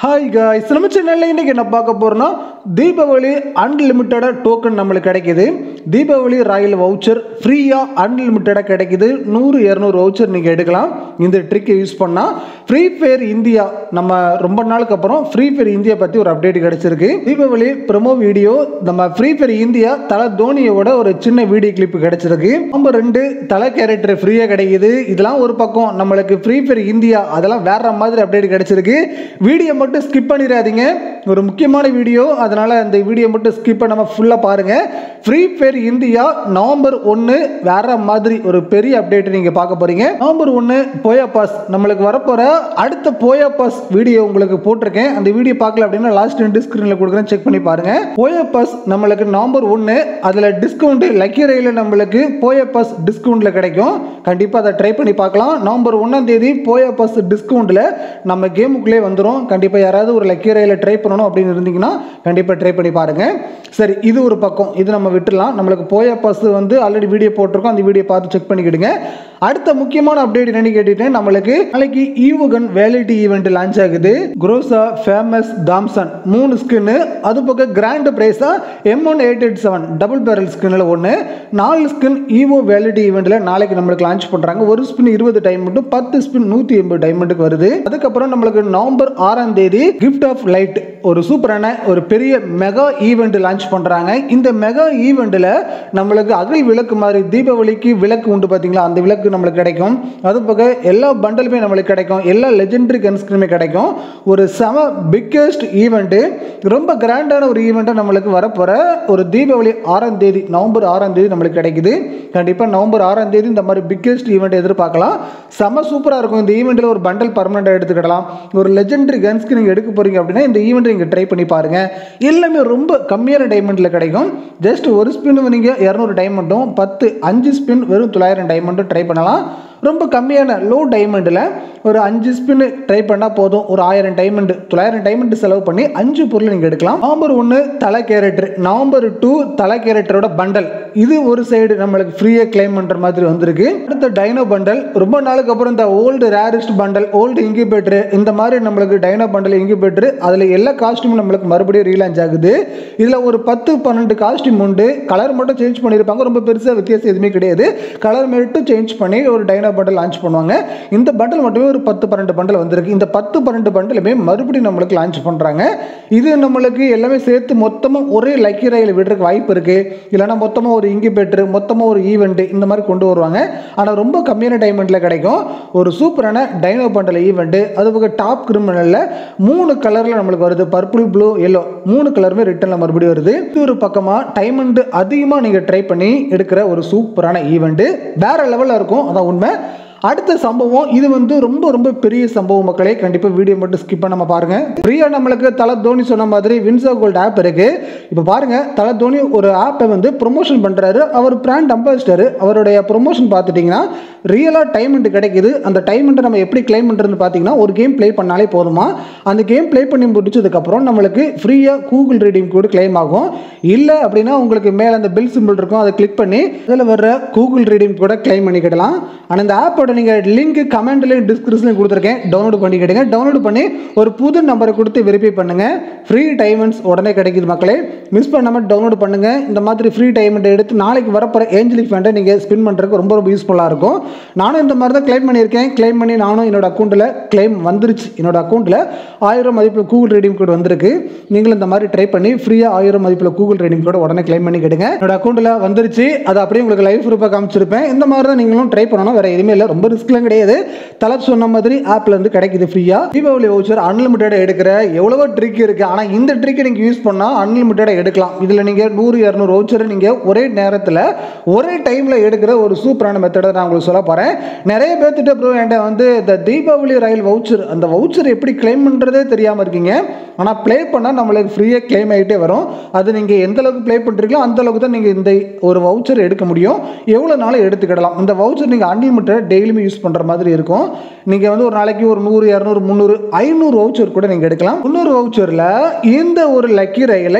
hi guys நம்ம சேனலில் இன்றைக்கி என்ன பார்க்க போகிறோம்னா தீபாவளி அன்லிமிட்டடாக டோக்கன் நம்மளுக்கு கிடைக்குது தீபாவளி ராயல் வவுச்சர் ஃப்ரீயாக அன்லிமிட்டடாக கிடைக்குது நூறு இரநூறு வவுச்சர் நீங்கள் எடுக்கலாம் இந்த ட்ரிக்கை யூஸ் பண்ணால் ஃப்ரீ ஃபயர் இந்தியா நம்ம ரொம்ப நாளுக்கு அப்புறம் ஃப்ரீ ஃபயர் இந்தியா பற்றி ஒரு அப்டேட் கிடச்சிருக்கு தீபாவளி ப்ரொமோ வீடியோ நம்ம ஃப்ரீ ஃபயர் இந்தியா தலை தோனியோட ஒரு சின்ன வீடியோ கிளிப் கிடச்சிருக்கு நம்ம ரெண்டு தலை கேரக்டர் ஃப்ரீயாக கிடைக்குது இதெல்லாம் ஒரு பக்கம் நம்மளுக்கு ஃப்ரீ ஃபயர் இந்தியா அதெல்லாம் வேற மாதிரி அப்டேட் கிடச்சிருக்கு வீடியோ மட்டும் ஸ்கிப் பண்ணிடாதீங்க ஒரு முக்கியமான வீடியோ அதனால் அந்த வீடியோ மட்டும் ஸ்கிப் பண்ணாமல் ஃபுல்லாக பாருங்கள் ஃப்ரீ ஃபயர் இந்தியா நவம்பர் ஒன்று வேற மாதிரி ஒரு பெரிய அப்டேட் நீங்கள் பார்க்க போகிறீங்க நவம்பர் ஒன்று போயா பாஸ் நம்மளுக்கு வரப்போகிற அடுத்த போயா பாஸ் வீடியோ உங்களுக்கு போட்டிருக்கேன் அந்த வீடியோ பார்க்கல அப்படின்னா லாஸ்ட் ரெண்டு ஸ்க்ரீனில் கொடுக்குறேன் செக் பண்ணி பாருங்கள் போயா பாஸ் நம்மளுக்கு நவம்பர் ஒன்று அதில் டிஸ்கவுண்ட் லக்கி ரயிலில் நம்மளுக்கு போயா பாஸ் டிஸ்கவுண்ட்டில் கிடைக்கும் கண்டிப்பாக அதை ட்ரை பண்ணி பார்க்கலாம் நவம்பர் ஒன்றாம் தேதி போயா பாஸ் டிஸ்கவுண்ட்டில் நம்ம கேமுக்குள்ளே வந்துடும் கண்டிப்பாக யாராவது ஒரு லக்கி ரயில ட்ரை பண்ணணும் அப்படின்னு இருந்தீங்கன்னா கண்டிப்பாக ட்ரை பண்ணி பாருங்கள் சரி இது ஒரு பக்கம் இது நம்ம விட்டுடலாம் நம்மளுக்கு போயா பாஸ் வந்து ஆல்ரெடி வீடியோ போட்டிருக்கோம் அந்த வீடியோ பார்த்து செக் பண்ணிக்கிடுங்க அடுத்த முக்கியமான அப்டேட் என்னன்னு கேட்டுட்டேன் நம்மளுக்கு நாளைக்கு ஈவுகன் வேலிட்டி ஈவெண்ட் லான்ச் ஆகுது குரோசா ஃபேமஸ் தாம்சன் மூணு ஸ்கின்னு அது பக்கம் கிராண்ட் ப்ரைஸாக M one eight eight seven double barrel ஸ்கின்னில் ஒன்று நாலு ஸ்கின் ஈவோ வேலிட்டி ஈவெண்ட்டில் நாளைக்கு நம்மளுக்கு லான்ச் பண்ணுறாங்க ஒரு ஸ்பின் இருபது டைமண்டும் பத்து ஸ்பின் நூற்றி எண்பது டைமண்டுக்கு வருது அதுக்கப்புறம் நம்மளுக்கு நவம்பர் ஆறாம் தேதி கிஃப்ட் ஆஃப் லைட் ஒரு சூப்பரான ஒரு பெரிய மெகா ஈவெண்ட் லான்ச் பண்ணுறாங்க இந்த மெகா ஈவெண்ட்டில் நம்மளுக்கு அகல் விளக்கு மாதிரி தீபாவளிக்கு விளக்கு உண்டு பார்த்தீங்களா அந்த விளக்கு நம்மளுக்கு கிடைக்கும் அது போக எல்லா பண்டலுமே நம்மளுக்கு கிடைக்கும் எல்லா லெஜெண்டரி கன்ஸ்கிருமே கிடைக்கும் ஒரு செம பிக்கெஸ்ட் ஈவெண்ட்டு ரொம்ப கிராண்டான ஒரு ஈவெண்ட்டை நம்மளுக்கு வரப்போகிற ஒரு தீபாவளி ஆறாம் தேதி நவம்பர் ஆறாம் தேதி நம்மளுக்கு கிடைக்குது கண்டிப்பாக நவம்பர் ஆறாம் தேதி இந்த மாதிரி பிக்கெஸ்ட் ஈவெண்ட் எதிர்பார்க்கலாம் செம சூப்பராக இருக்கும் இந்த ஈவெண்ட்டில் ஒரு பண்டல் பர்மனெண்ட்டாக எடுத்துக்கிடலாம் ஒரு லெஜெண்டரி கன்ஸ்க்கு நீங்கள் எடுக்க போகிறீங்க அப்படின்னா இந்த ஈவெண்ட் நீங்கள் ட்ரை பண்ணி பாருங்கள் எல்லாமே ரொம்ப கம்மியான டைமண்டில் கிடைக்கும் ஜஸ்ட் ஒரு ஸ்பின் நீங்கள் இரநூறு டைமண்டும் பத்து அஞ்சு ஸ்பின் வெறும் தொள்ளாயிரம் டைமண்டும் ட்ரை பண்ணலாம் ரொம்ப கம்மியான லோ டைமண்டில் ஒரு அஞ்சு ஸ்பின் ட்ரை பண்ணால் போதும் ஒரு ஆயிரம் டைமண்டு தொள்ளாயிரம் டைமண்டு செலவு பண்ணி அஞ்சு பொருள் நீங்கள் எடுக்கலாம் நவம்பர் ஒன்று தலை கேரக்டர் நவம்பர் டூ தலை கேரக்டரோட பண்டல் இது ஒரு சைடு நம்மளுக்கு ஃப்ரீயாக கிளைம் பண்ணுற மாதிரி வந்திருக்கு அடுத்த டைனோ பண்டல் ரொம்ப நாளுக்கு அப்புறம் இந்த old rarest bundle old incubator இந்த மாதிரி நம்மளுக்கு டைனோ பண்டல் இன்குபேட்டர் அதில் எல்லா காஸ்டியூமும் நம்மளுக்கு மறுபடியும் ரீலான்ச் ஆகுது இதில் ஒரு பத்து பன்னெண்டு காஸ்டியூம் உண்டு கலர் மட்டும் சேஞ்ச் பண்ணியிருப்பாங்க ரொம்ப பெருசாக வித்தியாசம் எதுவுமே கிடையாது கலர் மட்டும் சேஞ்ச் பண்ணி ஒரு டைனோ பண்டல் லான்ச் பண்ணுவாங்க இந்த பண்டல் மட்டுமே ஒரு பத்து பன்னெண்டு பண்டல் வந்திருக்கு இந்த பத்து பன்னெண்டு பண்டலுமே மறுபடியும் நம்மளுக்கு லான்ச் பண்ணுறாங்க இது நம்மளுக்கு எல்லாமே சேர்த்து மொத்தமாக ஒரே லக்கி ரயில் விடுறதுக்கு வாய்ப்பு இருக்குது இல்லைனா மொத்தமாக ஒரு இன்குபேட்டர் மொத்தமாக ஒரு ஈவெண்ட்டு இந்த மாதிரி கொண்டு வருவாங்க ஆனால் ரொம்ப கம்மியான டைமண்டில் கிடைக்கும் ஒரு சூப்பரான டைனோ பண்டல் ஈவெண்ட்டு அது போக டாப் கிரிமினலில் மூணு கலரில் நம்மளுக்கு வருது பர்பிள் ப்ளூ எல்லோ மூணு கலருமே ரிட்டனில் மறுபடியும் வருது இது ஒரு பக்கமாக டைமண்டு அதிகமாக நீங்கள் ட்ரை பண்ணி எடுக்கிற ஒரு சூப்பரான ஈவெண்ட்டு வேற லெவலில் இருக்கும் அதான் உண்மை அடுத்த சம்பவம் இது வந்து ரொம்ப ரொம்ப பெரிய சம்பவம் மக்களே கண்டிப்பாக வீடியோ மட்டும் ஸ்கிப் பண்ணாம பாருங்க ஃப்ரீயா நம்மளுக்கு தலை தோனி சொன்ன மாதிரி வின்சா கோல்ட் ஆப் இருக்கு இப்போ பாருங்க தலை தோனி ஒரு ஆப்பை வந்து ப்ரொமோஷன் பண்றாரு அவர் பிராண்ட் அம்பாசிடர் அவருடைய ப்ரொமோஷன் பார்த்துட்டிங்கன்னா ரியலாக டைமண்ட் கிடைக்குது அந்த டைமண்ட்டை நம்ம எப்படி கிளைம் பண்ணுறதுன்னு பார்த்தீங்கன்னா ஒரு கேம் ப்ளே பண்ணாலே போதுமா அந்த கேம் ப்ளே பண்ணி முடிச்சதுக்கப்புறம் நம்மளுக்கு ஃப்ரீயாக கூகுள் ரீடிங் கோடு கிளைம் ஆகும் இல்லை அப்படின்னா உங்களுக்கு மேலே அந்த பில் சிம்பிள் இருக்கும் அதை கிளிக் பண்ணி அதில் வர்ற கூகுள் ரீடிங் கூட கிளைம் பண்ணிக்கிடலாம் ஆனால் இந்த ஆப்போட நீங்கள் லிங்க் கமெண்ட்லையும் டிஸ்கிரிப்ஷன்லையும் கொடுத்துருக்கேன் டவுன்லோட் பண்ணிக்கிடுங்க டவுன்லோட் பண்ணி ஒரு புது நம்பரை கொடுத்து வெரிஃபை பண்ணுங்கள் ஃப்ரீ டைமண்ட்ஸ் உடனே கிடைக்குது மக்களே மிஸ் பண்ணாமல் டவுன்லோட் பண்ணுங்கள் இந்த மாதிரி ஃப்ரீ டைமண்ட் எடுத்து நாளைக்கு வரப்போகிற ஏஞ்சலிக் ஃபேண்டை நீங்கள் ஸ்பின் பண்ணுறதுக்கு ரொம்ப ரொம்ப யூஸ்ஃபுல்லாக இருக்கும் நானும் இந்த மாதிரி தான் கிளைம் பண்ணியிருக்கேன் கிளைம் பண்ணி நானும் என்னோட அக்கௌண்ட்டில் கிளைம் வந்துருச்சு என்னோட அக்கௌண்ட்டில் ஆயிரம் மதிப்பில் கூகுள் ரீடிங் கோட் வந்திருக்கு நீங்களும் இந்த மாதிரி ட்ரை பண்ணி ஃப்ரீயாக ஆயிரம் மதிப்பில் கூகுள் ரீடிங் கோட் உடனே கிளைம் பண்ணி கேடுங்க என்னோட அக்கௌண்ட்டில் வந்துருச்சு அது அப்படியே உங்களுக்கு லைஃப் ரூபாய் காமிச்சிருப்பேன் இந்த மாதிரி தான் நீங்களும் ட்ரை பண்ணணும் வேறு எதுவுமே இல்லை ரொம்ப ரிஸ்க்லாம் கிடையாது தலை சொன்ன மாதிரி ஆப்ல இருந்து கிடைக்குது ஃப்ரீயாக தீபாவளி வவுச்சர் அன்லிமிட்டட் எடுக்கிற எவ்வளவோ ட்ரிக் இருக்குது ஆனால் இந்த ட்ரிக்கை நீங்கள் யூஸ் பண்ணால் அன்லிமிட்டடாக எடுக்கலாம் இதில் நீங்கள் நூறு இரநூறு வவுச்சரை நீங்கள் ஒரே நேரத்தில் ஒரே டைமில் எடுக்கிற ஒரு சூப்பரான மெத்தடை நான் உங்களுக்கு சொல்ல போகிறேன் நிறைய பேர்த்திட்ட ப்ரோ என்கிட்ட வந்து இந்த தீபாவளி ரயில் வவுச்சர் அந்த வவுச்சர் எப்படி கிளைம் பண்ணுறதே தெரியாமல் இருக்கீங்க ஆனால் ப்ளே பண்ணால் நம்மளுக்கு ஃப்ரீயாக கிளைம் ஆகிட்டே வரும் அது நீங்கள் எந்த அளவுக்கு ப்ளே பண்ணுறீங்களோ அந்த அளவுக்கு தான் நீங்கள் இந்த ஒரு வவுச்சர் எடுக்க முடியும் எவ்வளோ நாளும் எடுத்துக்கிடலாம் இந்த வவுச்சர் நீங்கள் அன்லிமிட்டட் டெய்லியுமே யூஸ் பண்ணுற மாதிரி இருக்கும் நீங்கள் வந்து ஒரு நாளைக்கு ஒரு நூறு இரநூறு முந்நூறு ஐநூறு வவுச்சர் கூட நீங்கள் எடுக்கலாம் முந்நூறு வவுச்சரில் இந்த ஒரு லக்கி ரயில இந்த ஒரு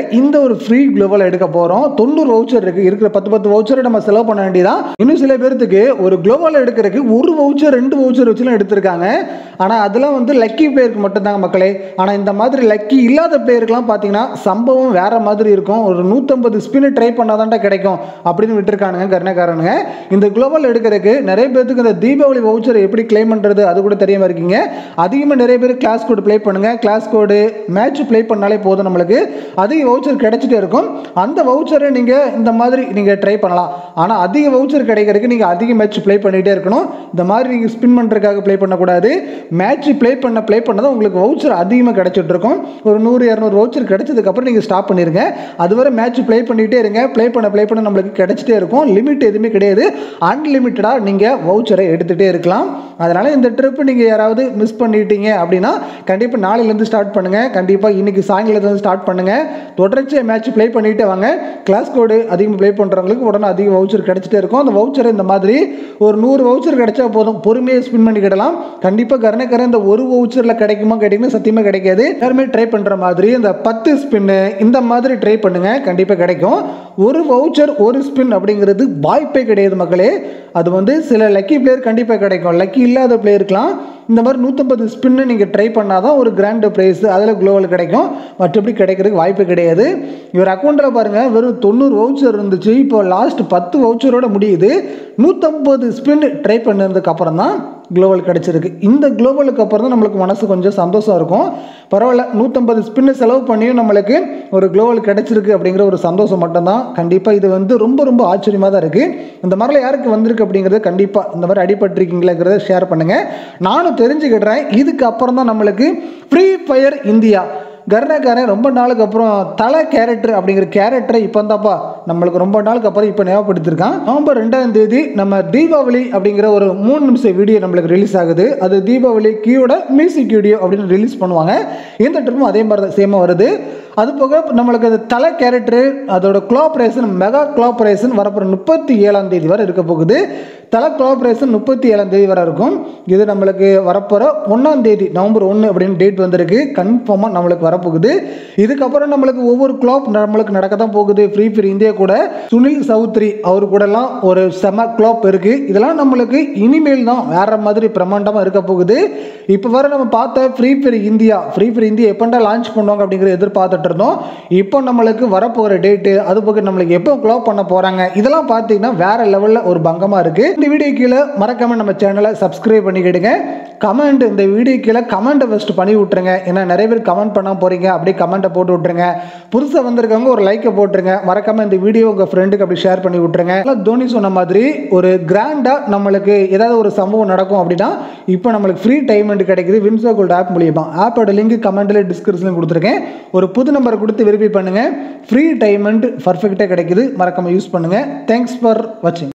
ஒரு ஃப்ரீ குளோபல் எடுக்க போகிறோம் தொண்ணூறு வவுச்சர் இருக்குது இருக்கிற பத்து பத்து வவுச்சரை நம்ம செலவு பண்ண வேண்டியதான் இன்னும் சில பேர்த்துக்கு ஒரு குளோபல் எடுக்கிறதுக்கு ஒரு வவுச்சர் ரெண்டு வவுச்சர் வச்சுலாம் எடுத்திருக்காங்க ஆனால் அதெல்லாம் வந்து லக்கி பிளேயருக்கு மட்டும்தாங்க மக்களே ஆனால் இந்த மாதிரி லக்கி இல்லாத பிளேயருக்குலாம் பார்த்தீங்கன்னா சம்பவம் வேற மாதிரி இருக்கும் ஒரு நூற்றம்பது ஸ்பின்னு ட்ரை பண்ணாதான்டா கிடைக்கும் அப்படின்னு விட்டுருக்கானுங்க கருணக்காரனுங்க இந்த குளோபல் எடுக்கிறதுக்கு நிறைய பேர்த்துக்கு இந்த தீபாவளி வவுச்சர் எப்படி கிளைம் பண்ணுறது அது கூட தெரியாமல் இருக்கீங்க அதிகமாக நிறைய பேர் கிளாஸ் கோடு ப்ளே பண்ணுங்க கிளாஸ் கோடு மேட்ச் ப்ளே பண்ணாலே போதும் நம்மளுக்கு அதிக வவுச்சர் கிடைச்சிட்டே இருக்கும் அந்த வவுச்சரை நீங்கள் இந்த மாதிரி நீங்கள் ட்ரை பண்ணலாம் ஆனால் அதிக வவுச்சர் கிடைக்கிறதுக்கு நீங்கள் அதிக மேட்ச் ப்ளே பண்ணிகிட்டே இருக்கணும் இந்த மாதிரி நீங்கள் ஸ்பின் பண்ணுறதுக்காக ப்ளே பண்ணக்கூடாது மேட்ச் ப்ளே பண்ண ப்ளே பண்ணதான் உங்களுக்கு வவுச்சர் அதிகமாக கிடைச்சிட்டு இருக்கும் ஒரு நூறு இரநூறு வவுச்சர் கிடைச்சதுக்கப்புறம் நீங்கள் ஸ்டாப் பண்ணிடுங்க அதுவரை மேட்ச் ப்ளே பண்ணிகிட்டே இருங்க ப்ளே பண்ண ப்ளே பண்ண நம்மளுக்கு கிடைச்சிட்டே இருக்கும் லிமிட் எதுவுமே கிடையாது அன்லிமிட்டடாக நீங்கள் வவுச்சரை எடுத்துகிட்டே இருக்கலாம் அதனால் இந்த ட்ரிப் நீங்கள் யாராவது மிஸ் பண்ணிட்டீங்க அப்படின்னா கண்டிப்பாக நாளையிலேருந்து ஸ்டார்ட் பண்ணுங்கள் கண்டிப்பாக இன்னைக்கு சாயங்காலத்துலேருந்து ஸ்டார்ட் பண்ணுங்கள் தொடர்ச்சியாக மேட்ச் ப்ளே பண்ணிட்டு வாங்க கிளாஸ் கோடு அதிகமாக ப்ளே பண்ணுறவங்களுக்கு உடனே அதிக வவுச்சர் கிடைச்சிட்டே இருக்கும் அந்த வவுச்சர் இந்த மாதிரி ஒரு நூறு வவுச்சர் கிடைச்சா போதும் பொறுமையாக ஸ்பின் பண்ணிக்கிடலாம் கண்டிப்பாக கரணக்கரை இந்த ஒரு வவுச்சரில் கிடைக்குமா கிடைக்குன்னு சத்தியமாக கிடைக்காது எல்லாருமே ட்ரை பண்ணுற மாதிரி இந்த பத்து ஸ்பின்னு இந்த மாதிரி ட்ரை பண்ணுங்கள் கண்டிப்பாக கிடைக்கும் ஒரு வவுச்சர் ஒரு ஸ்பின் அப்படிங்கிறது வாய்ப்பே கிடையாது மக்களே அது வந்து சில லக்கி பிளேயர் கண்டிப்பாக கிடைக்கும் லக்கி இல்லாத பிளேயருக்குலாம் இந்த மாதிரி நூற்றம்பது ஸ்பின்னு நீங்கள் ட்ரை பண்ணால் தான் ஒரு கிராண்டு ப்ரைஸ் அதில் குளோவல் கிடைக்கும் மற்றபடி கிடைக்கிறதுக்கு வாய்ப்பு கிடையாது இவர் அக்கௌண்ட்டில் பாருங்கள் வெறும் தொண்ணூறு வவுச்சர் இருந்துச்சு இப்போ லாஸ்ட் பத்து வவுச்சரோட முடியுது நூற்றம்பது ஸ்பின் ட்ரை பண்ணதுக்கு அப்புறம் தான் குளோபல் கிடச்சிருக்கு இந்த குளோபலுக்கு அப்புறம் தான் நம்மளுக்கு மனசு கொஞ்சம் சந்தோஷம் இருக்கும் பரவாயில்ல நூற்றம்பது ஸ்பின்னு செலவு பண்ணியும் நம்மளுக்கு ஒரு குளோபல் கிடச்சிருக்கு அப்படிங்கிற ஒரு சந்தோஷம் மட்டும்தான் கண்டிப்பாக இது வந்து ரொம்ப ரொம்ப ஆச்சரியமாக தான் இருக்குது இந்த மாதிரிலாம் யாருக்கு வந்திருக்கு அப்படிங்கிறது கண்டிப்பாக இந்த மாதிரி அடிபட்டிருக்கீங்களேங்கிறத ஷேர் பண்ணுங்கள் நானும் தெரிஞ்சுக்கிடுறேன் இதுக்கு அப்புறம் தான் நம்மளுக்கு ஃப்ரீ ஃபயர் இந்தியா கருணாக்காரன் ரொம்ப நாளுக்கு அப்புறம் தலை கேரக்டர் அப்படிங்கிற கேரக்டரை இப்போ தான்ப்பா நம்மளுக்கு ரொம்ப நாளுக்கு அப்புறம் இப்போ ஞாபகப்படுத்திருக்கான் நவம்பர் ரெண்டாம் தேதி நம்ம தீபாவளி அப்படிங்கிற ஒரு மூணு நிமிஷம் வீடியோ நம்மளுக்கு ரிலீஸ் ஆகுது அது தீபாவளி கீயோட மியூசிக் வீடியோ அப்படின்னு ரிலீஸ் பண்ணுவாங்க இந்த ட்ரிப்பும் அதே மாதிரி தான் சேமாக வருது அது போக நம்மளுக்கு அது தலை கேரக்டர் அதோட கோஆப்ரேஷன் மெகா கோஆப்ரேஷன் வரப்போகிற முப்பத்தி ஏழாம் தேதி வரை இருக்க போகுது தலை கோஆப்ரேஷன் முப்பத்தி ஏழாம் தேதி வரை இருக்கும் இது நம்மளுக்கு வரப்போகிற ஒன்றாம் தேதி நவம்பர் ஒன்று அப்படின்னு டேட் வந்திருக்கு கன்ஃபார்மாக நம்மளுக்கு வரப்போகுது இதுக்கப்புறம் நம்மளுக்கு ஒவ்வொரு கிளாப் நம்மளுக்கு நடக்க தான் போகுது ஃப்ரீ ஃபயர் இந்தியா கூட சுனில் சௌத்ரி அவர் கூடலாம் ஒரு செம கிளாப் இருக்குது இதெல்லாம் நம்மளுக்கு இனிமேல் தான் வேற மாதிரி பிரமாண்டமாக இருக்க போகுது இப்போ வர நம்ம பார்த்த free fire India free fire India எப்போண்டா லான்ச் பண்ணுவாங்க அப்படிங்கிற எதிர்பார்த்துட்டு இருந்தோம் இப்போ நம்மளுக்கு வரப்போகிற டேட்டு அது போக நம்மளுக்கு எப்போ க்ளோப் பண்ண போகிறாங்க இதெல்லாம் பார்த்தீங்கன்னா வேற லெவலில் ஒரு பங்கமாக இருக்குது இந்த வீடியோ கீழே மறக்காம நம்ம சேனலை சப்ஸ்கிரைப் பண்ணிக்கிடுங்க கமெண்ட் இந்த வீடியோ கீழே கமெண்ட்டை ஃபஸ்ட்டு பண்ணி விட்ருங்க ஏன்னா நிறைய பேர் கமெண்ட் பண்ண போகிறீங்க அப்படியே கமெண்ட்டை போட்டு விட்ருங்க புதுசாக வந்திருக்கவங்க ஒரு லைக்கை போட்டுருங்க மறக்காம இந்த வீடியோ உங்கள் ஃப்ரெண்டுக்கு அப்படி ஷேர் பண்ணி விட்ருங்க எல்லாம் தோனி சொன்ன மாதிரி ஒரு கிராண்டாக நம்மளுக்கு ஏதாவது ஒரு சம்பவம் நடக்கும் அப்படின்னா இப்போ நம்மளுக்கு ஃப்ரீ டைமெண்ட் கிடைக்குது வின்சோ கோல்ட் ஆப் மூலியமா ஆப்போட லிங்க் கமெண்ட்டில் டிஸ்கிரிப்ஷனில் கொடுத்துருக்கேன் ஒரு புது நம்பரை கொடுத்து வெரிஃபை பண்ணுங்கள் ஃப்ரீ டைமெண்ட் பர்ஃபெக்டாக கிடைக்குது மறக்காமல் யூஸ் பண்ணுங்கள் தேங்க்ஸ் ஃபார் வாட்சிங்